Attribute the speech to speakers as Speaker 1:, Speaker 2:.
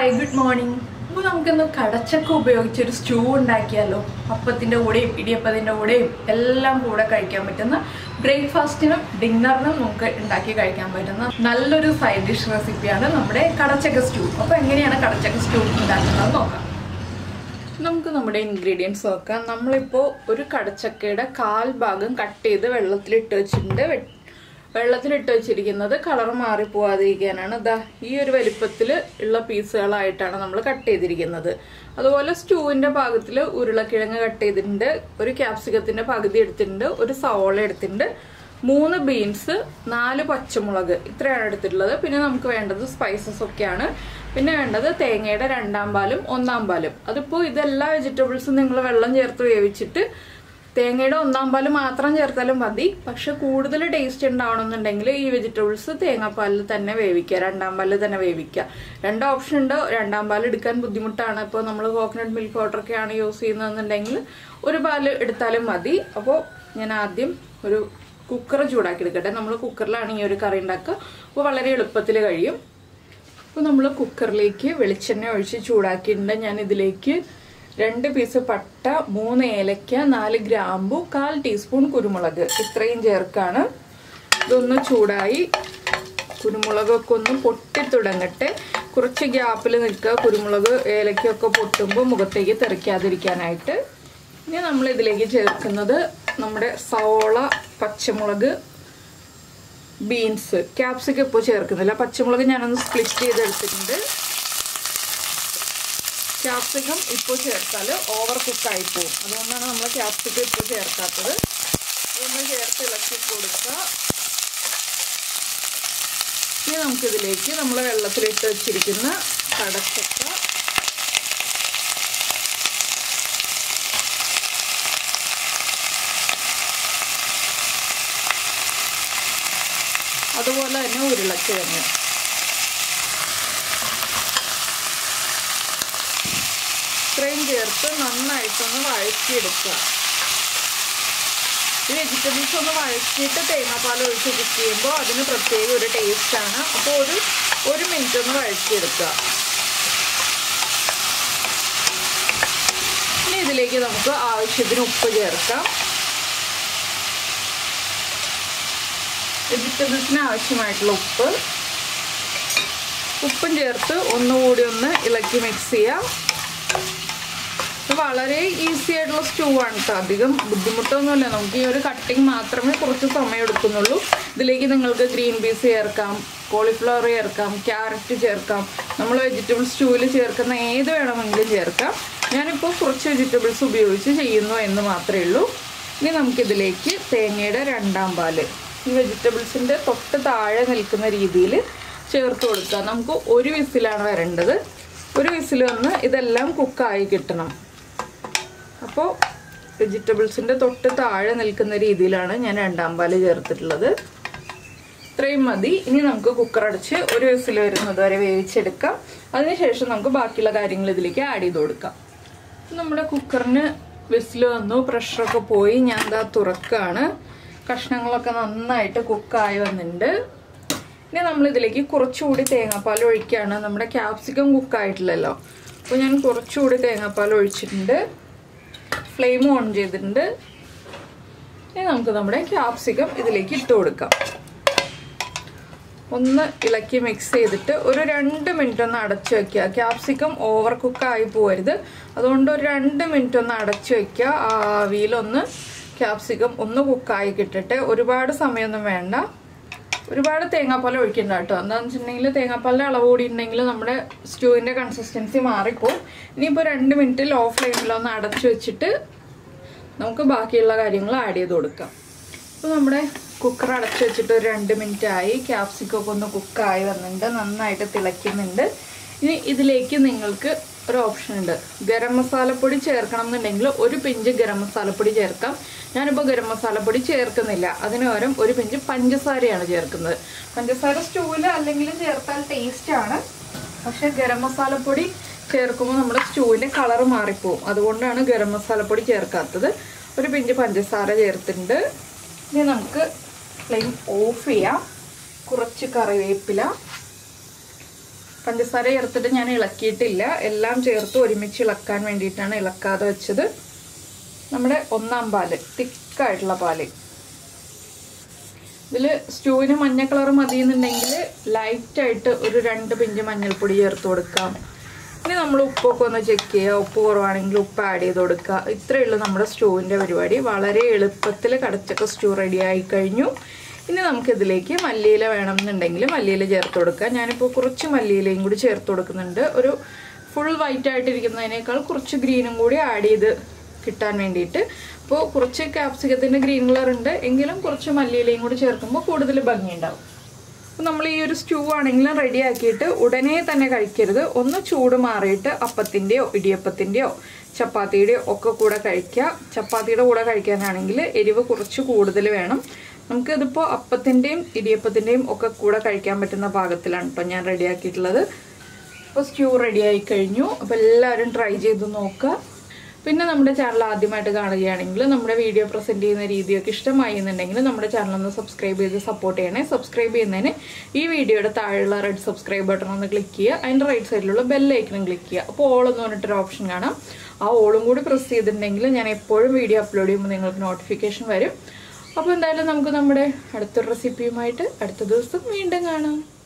Speaker 1: hi good morning അപ്പോൾ നമുക്കിന്ന് കടച്ചക്ക ഉപയോഗിച്ച് ഒരു സ്റ്റൂ ഉണ്ടാക്കിയാലോ അപ്പത്തിൻ്റെ കൂടെയും ഇടിയപ്പത്തിൻ്റെ കൂടെയും എല്ലാം കൂടെ കഴിക്കാൻ പറ്റുന്ന ബ്രേക്ക്ഫാസ്റ്റിനും ഡിന്നറിനും നമുക്ക് ഉണ്ടാക്കി കഴിക്കാൻ പറ്റുന്ന നല്ലൊരു സൈഡ് ഡിഷ് റെസിപ്പിയാണ് നമ്മുടെ കടച്ചക്ക സ്റ്റൂ അപ്പോൾ എങ്ങനെയാണ് കടച്ചക്ക സ്റ്റൂ ഉണ്ടാക്കുന്നത് നോക്കാം നമുക്ക് നമ്മുടെ ഇൻഗ്രീഡിയൻസ് നോക്കാം നമ്മളിപ്പോൾ ഒരു കടച്ചക്കയുടെ കാൽ ഭാഗം കട്ട് ചെയ്ത് വെള്ളത്തിലിട്ട് വെച്ചിട്ടുണ്ട് വെ- വെള്ളത്തിലിട്ട് വെച്ചിരിക്കുന്നത് കളർ മാറിപ്പോവാതിരിക്കാനാണ് ദാ ഈ ഒരു വലിപ്പത്തിൽ ഉള്ള പീസുകളായിട്ടാണ് നമ്മൾ കട്ട് ചെയ്തിരിക്കുന്നത് അതുപോലെ സ്റ്റൂവിന്റെ ഭാഗത്തിൽ ഉരുളക്കിഴങ്ങ് കട്ട് ചെയ്തിട്ടുണ്ട് ഒരു ക്യാപ്സിക്കത്തിന്റെ പകുതി എടുത്തിട്ടുണ്ട് ഒരു സവോള എടുത്തിട്ടുണ്ട് മൂന്ന് ബീൻസ് നാല് പച്ചമുളക് ഇത്രയാണ് എടുത്തിട്ടുള്ളത് പിന്നെ നമുക്ക് വേണ്ടത് സ്പൈസസ് ഒക്കെയാണ് പിന്നെ വേണ്ടത് തേങ്ങയുടെ രണ്ടാം പാലും ഒന്നാം പാലും അതിപ്പോൾ ഇതെല്ലാ വെജിറ്റബിൾസും നിങ്ങൾ വെള്ളം ചേർത്ത് വേവിച്ചിട്ട് തേങ്ങയുടെ ഒന്നാം പാല് മാത്രം ചേർത്താലും മതി പക്ഷെ കൂടുതൽ ടേസ്റ്റ് ഉണ്ടാവണമെന്നുണ്ടെങ്കിൽ ഈ വെജിറ്റബിൾസ് തേങ്ങാപ്പാലിൽ തന്നെ വേവിക്കുക രണ്ടാം പാലിൽ തന്നെ വേവിക്കുക രണ്ട് ഓപ്ഷൻ ഉണ്ട് രണ്ടാം പാൽ എടുക്കാൻ ബുദ്ധിമുട്ടാണ് ഇപ്പോൾ നമ്മൾ കോക്കനട്ട് മിൽക്ക് വാട്ടറൊക്കെയാണ് യൂസ് ചെയ്യുന്നതെന്നുണ്ടെങ്കിൽ ഒരു പാല് എടുത്താലും മതി അപ്പോൾ ഞാൻ ആദ്യം ഒരു കുക്കർ ചൂടാക്കി എടുക്കട്ടെ നമ്മൾ കുക്കറിലാണ് ഈ ഒരു കറി ഉണ്ടാക്കുക അപ്പോൾ വളരെ എളുപ്പത്തിൽ കഴിയും അപ്പോൾ നമ്മൾ കുക്കറിലേക്ക് വെളിച്ചെണ്ണ ഒഴിച്ച് ചൂടാക്കിയിട്ടുണ്ട് ഞാൻ ഇതിലേക്ക് രണ്ട് പീസ് പട്ട മൂന്ന് ഏലക്ക നാല് ഗ്രാമ്പു കാൽ ടീസ്പൂൺ കുരുമുളക് ഇത്രയും ചേർക്കാണ് ഇതൊന്ന് ചൂടായി കുരുമുളകൊക്കെ ഒന്ന് പൊട്ടി തുടങ്ങട്ടെ കുറച്ച് ഗ്യാപ്പിൽ നിൽക്കുക കുരുമുളക് ഏലക്കൊക്കെ പൊട്ടുമ്പോൾ മുഖത്തേക്ക് തെറിക്കാതിരിക്കാനായിട്ട് ഇനി നമ്മൾ ഇതിലേക്ക് ചേർക്കുന്നത് നമ്മുടെ സവോള പച്ചമുളക് ബീൻസ് ക്യാപ്സിക്കം ഇപ്പോൾ ചേർക്കുന്നില്ല പച്ചമുളക് ഞാനൊന്ന് സ്പ്ലിറ്റ് ചെയ്തെടുത്തിട്ടുണ്ട് ക്യാപ്സിക്കം ഇപ്പോൾ ചേർത്താൽ ഓവർ കുക്കായി പോകും അതുകൊണ്ടാണ് നമ്മൾ ക്യാപ്സിക്കം ഇപ്പോൾ ചേർക്കാത്തത് ഇതൊന്ന് ചേർത്ത് ഇളക്കി കൊടുക്കുക ഇനി നമുക്കിതിലേക്ക് നമ്മൾ വെള്ളത്തിലിട്ട് വെച്ചിരിക്കുന്ന കടച്ചക്ക അതുപോലെ തന്നെ ഉരുളക്കിഴങ്ങ് ഇത്രയും ചേർത്ത് നന്നായിട്ടൊന്ന് വഴറ്റിയെടുക്കുക ഈ വെജിറ്റബിൾസ് ഒന്ന് വഴറ്റിയിട്ട് തേങ്ങാപ്പാൽ ഒഴിച്ച് കുക്ക് ചെയ്യുമ്പോൾ അതിന് പ്രത്യേക ഒരു ടേസ്റ്റാണ് അപ്പോൾ ഒരു ഒരു മിനിറ്റ് ഒന്ന് വഴറ്റിയെടുക്കുക ഇനി ഇതിലേക്ക് നമുക്ക് ആവശ്യത്തിന് ഉപ്പ് ചേർക്കാം വെജിറ്റബിൾസിന് ആവശ്യമായിട്ടുള്ള ഉപ്പ് ഉപ്പും ചേർത്ത് ഒന്നുകൂടി ഒന്ന് ഇളക്കി മിക്സ് ചെയ്യാം ഇത് വളരെ ഈസി ആയിട്ടുള്ള സ്റ്റൂ ആണ് കേട്ടോ അധികം ബുദ്ധിമുട്ടൊന്നുമില്ല നമുക്ക് ഈ ഒരു കട്ടിങ് മാത്രമേ കുറച്ച് സമയം എടുക്കുന്നുള്ളൂ ഇതിലേക്ക് നിങ്ങൾക്ക് ഗ്രീൻ പീസ് ചേർക്കാം കോളിഫ്ലവർ ചേർക്കാം ക്യാരറ്റ് ചേർക്കാം നമ്മൾ വെജിറ്റബിൾ സ്റ്റൂവിൽ ചേർക്കുന്ന ഏത് വേണമെങ്കിലും ചേർക്കാം ഞാനിപ്പോൾ കുറച്ച് വെജിറ്റബിൾസ് ഉപയോഗിച്ച് ചെയ്യുന്നു എന്ന് മാത്രമേ ഉള്ളൂ ഇനി നമുക്കിതിലേക്ക് തേങ്ങയുടെ രണ്ടാം പാല് ഈ വെജിറ്റബിൾസിൻ്റെ തൊട്ട് താഴെ നിൽക്കുന്ന രീതിയിൽ ചേർത്ത് കൊടുക്കുക നമുക്ക് ഒരു വിസിലാണ് വരേണ്ടത് ഒരു വിസിൽ വന്ന് ഇതെല്ലാം കുക്കായി കിട്ടണം അപ്പോൾ വെജിറ്റബിൾസിൻ്റെ തൊട്ട് താഴെ നിൽക്കുന്ന രീതിയിലാണ് ഞാൻ രണ്ടാം പാല് ചേർത്തിട്ടുള്ളത് ഇത്രയും മതി ഇനി നമുക്ക് കുക്കർ അടച്ച് ഒരു വിസിൽ വരുന്നത് വരെ വേവിച്ചെടുക്കാം അതിനുശേഷം നമുക്ക് ബാക്കിയുള്ള കാര്യങ്ങൾ ഇതിലേക്ക് ആഡ് ചെയ്ത് കൊടുക്കാം നമ്മുടെ കുക്കറിന് വിസിൽ വന്നു പ്രഷറൊക്കെ പോയി ഞാൻ എന്താ തുറക്കാണ് കഷ്ണങ്ങളൊക്കെ നന്നായിട്ട് കുക്കായി വന്നിട്ടുണ്ട് ഇനി നമ്മൾ ഇതിലേക്ക് കുറച്ചുകൂടി തേങ്ങാപ്പാൽ ഒഴിക്കുകയാണ് നമ്മുടെ ക്യാപ്സിക്കം കുക്കായിട്ടില്ലല്ലോ അപ്പോൾ ഞാൻ കുറച്ചുകൂടി തേങ്ങാപ്പാൽ ഒഴിച്ചിട്ടുണ്ട് ഫ്ലെയിം ഓൺ ചെയ്തിട്ടുണ്ട് ഇനി നമുക്ക് നമ്മുടെ ക്യാപ്സിക്കം ഇതിലേക്ക് ഇട്ട് കൊടുക്കാം ഒന്ന് ഇളക്കി മിക്സ് ചെയ്തിട്ട് ഒരു രണ്ട് മിനിറ്റ് ഒന്ന് അടച്ചു വെക്കുക ക്യാപ്സിക്കം ഓവർ കുക്കായി പോകരുത് അതുകൊണ്ട് ഒരു രണ്ട് മിനിറ്റ് ഒന്ന് അടച്ചു വെക്കുക ആ ആവിയിലൊന്ന് ക്യാപ്സിക്കം ഒന്ന് കുക്കായി കിട്ടട്ടെ ഒരുപാട് സമയമൊന്നും വേണ്ട ഒരുപാട് തേങ്ങാപ്പാൽ ഒഴിക്കണ്ട കേട്ടോ എന്താണെന്ന് വെച്ചിട്ടുണ്ടെങ്കിൽ തേങ്ങാപ്പാലിൻ്റെ അളവ് കൂടി ഉണ്ടെങ്കിൽ നമ്മുടെ സ്റ്റൂവിൻ്റെ കൺസിസ്റ്റൻസി മാറിപ്പോവും ഇനിയിപ്പോൾ രണ്ട് മിനിറ്റ് ലോ ഫ്ലെയിമിൽ ഒന്ന് അടച്ചു വെച്ചിട്ട് നമുക്ക് ബാക്കിയുള്ള കാര്യങ്ങൾ ആഡ് ചെയ്ത് കൊടുക്കാം ഇപ്പോൾ നമ്മുടെ കുക്കർ അടച്ചു വെച്ചിട്ട് ഒരു രണ്ട് മിനിറ്റ് ആയി ക്യാപ്സിക്കൊക്കെ ഒന്ന് കുക്കായി വന്നിട്ടുണ്ട് നന്നായിട്ട് തിളയ്ക്കുന്നുണ്ട് ഇനി ഇതിലേക്ക് നിങ്ങൾക്ക് ഒരു ഓപ്ഷൻ ഉണ്ട് ഗരം മസാലപ്പൊടി ചേർക്കണം എന്നുണ്ടെങ്കിൽ ഒരു പിഞ്ച് ഗരം മസാലപ്പൊടി ചേർക്കാം ഞാനിപ്പോൾ ഗരം മസാലപ്പൊടി ചേർക്കുന്നില്ല അതിന് പകരം ഒരു പിഞ്ച് പഞ്ചസാരയാണ് ചേർക്കുന്നത് പഞ്ചസാര സ്റ്റൂവിൽ അല്ലെങ്കിലും ചേർത്താൽ ടേസ്റ്റാണ് പക്ഷെ ഗരം മസാലപ്പൊടി ചേർക്കുമ്പോൾ നമ്മുടെ സ്റ്റൂവിൻ്റെ കളർ മാറിപ്പോവും അതുകൊണ്ടാണ് ഗരം മസാലപ്പൊടി ചേർക്കാത്തത് ഒരു പിഞ്ച് പഞ്ചസാര ചേർത്തിട്ടുണ്ട് ഇനി നമുക്ക് ഫ്ലെയിം ഓഫ് ചെയ്യാം കുറച്ച് കറിവേപ്പില പഞ്ചസാര ചേർത്തിട്ട് ഞാൻ ഇളക്കിയിട്ടില്ല എല്ലാം ചേർത്ത് ഒരുമിച്ച് ഇളക്കാൻ വേണ്ടിയിട്ടാണ് ഇളക്കാതെ വെച്ചത് നമ്മുടെ ഒന്നാം പാല് തിക്കായിട്ടുള്ള പാല് ഇതിൽ സ്റ്റൂവിന് മഞ്ഞ കളർ മതിയെന്നുണ്ടെങ്കിൽ ലൈറ്റായിട്ട് ഒരു രണ്ട് പിഞ്ച് മഞ്ഞൾപ്പൊടി ചേർത്ത് കൊടുക്കാം ഇനി നമ്മൾ ഉപ്പൊക്കെ ഒന്ന് ചെക്ക് ചെയ്യുക ഉപ്പ് കുറവാണെങ്കിൽ ഉപ്പ് ആഡ് ചെയ്ത് കൊടുക്കുക ഇത്രയേ ഉള്ളൂ നമ്മുടെ സ്റ്റൂവിൻ്റെ പരിപാടി വളരെ എളുപ്പത്തിൽ കടച്ചക്ക സ്റ്റൂ റെഡി ആയി കഴിഞ്ഞു ഇനി നമുക്കിതിലേക്ക് മല്ലിയില വേണമെന്നുണ്ടെങ്കിൽ മല്ലിയില ചേർത്ത് കൊടുക്കുക ഞാനിപ്പോൾ കുറച്ച് മല്ലിയിലയും കൂടി ചേർത്ത് കൊടുക്കുന്നുണ്ട് ഒരു ഫുൾ വൈറ്റ് ആയിട്ടിരിക്കുന്നതിനേക്കാൾ കുറച്ച് ഗ്രീനും കൂടി ആഡ് ചെയ്ത് കിട്ടാൻ വേണ്ടിയിട്ട് അപ്പോൾ കുറച്ച് ക്യാപ്സിക്കത്തിൻ്റെ ഗ്രീൻ കളർ ഉണ്ട് എങ്കിലും കുറച്ച് മല്ലിയിലയും കൂടി ചേർക്കുമ്പോൾ കൂടുതൽ ഭംഗിയുണ്ടാവും അപ്പോൾ നമ്മൾ ഈ ഒരു സ്റ്റൂ ആണെങ്കിലും റെഡി ആക്കിയിട്ട് ഉടനെ തന്നെ കഴിക്കരുത് ഒന്ന് ചൂട് മാറിയിട്ട് അപ്പത്തിൻ്റെയോ ഇടിയപ്പത്തിൻ്റെയോ ചപ്പാത്തിയുടെയോ ഒക്കെ കൂടെ കഴിക്കുക ചപ്പാത്തിയുടെ കൂടെ കഴിക്കാനാണെങ്കിൽ എരിവ് കുറച്ച് കൂടുതൽ വേണം നമുക്ക് ഇതിപ്പോൾ അപ്പത്തിൻ്റെയും ഇടിയപ്പത്തിൻ്റെയും ഒക്കെ കൂടെ കഴിക്കാൻ പറ്റുന്ന പാകത്തിലാണ് കേട്ടോ ഞാൻ റെഡി ആക്കിയിട്ടുള്ളത് അപ്പോൾ സ്റ്റൂ റെഡി ആയി കഴിഞ്ഞു അപ്പോൾ എല്ലാവരും ട്രൈ ചെയ്ത് നോക്കുക പിന്നെ നമ്മുടെ ചാനൽ ആദ്യമായിട്ട് കാണുകയാണെങ്കിൽ നമ്മുടെ വീഡിയോ പ്രസൻറ്റ് ചെയ്യുന്ന രീതിയൊക്കെ ഇഷ്ടമായി എന്നുണ്ടെങ്കിൽ നമ്മുടെ ചാനൽ ഒന്ന് സബ്സ്ക്രൈബ് ചെയ്ത് സപ്പോർട്ട് ചെയ്യണേ സബ്സ്ക്രൈബ് ചെയ്യുന്നതിന് ഈ വീഡിയോയുടെ താഴെയുള്ള റെഡ് സബ്സ്ക്രൈബ് ബട്ടൺ ഒന്ന് ക്ലിക്ക് ചെയ്യുക അതിൻ്റെ റൈറ്റ് സൈഡിലുള്ള ബെല്ലൈക്കനും ക്ലിക്ക് ചെയ്യുക അപ്പോൾ ഓൾ എന്ന് പറഞ്ഞിട്ടൊരു ഓപ്ഷൻ കാണാം ആ ഓളും കൂടി പ്രസ് ചെയ്തിട്ടുണ്ടെങ്കിൽ ഞാൻ എപ്പോഴും വീഡിയോ അപ്ലോഡ് ചെയ്യുമ്പോൾ നിങ്ങൾക്ക് നോട്ടിഫിക്കേഷൻ വരും അപ്പോൾ എന്തായാലും നമുക്ക് നമ്മുടെ അടുത്തൊരു റെസിപ്പിയുമായിട്ട് അടുത്ത ദിവസം വീണ്ടും കാണാം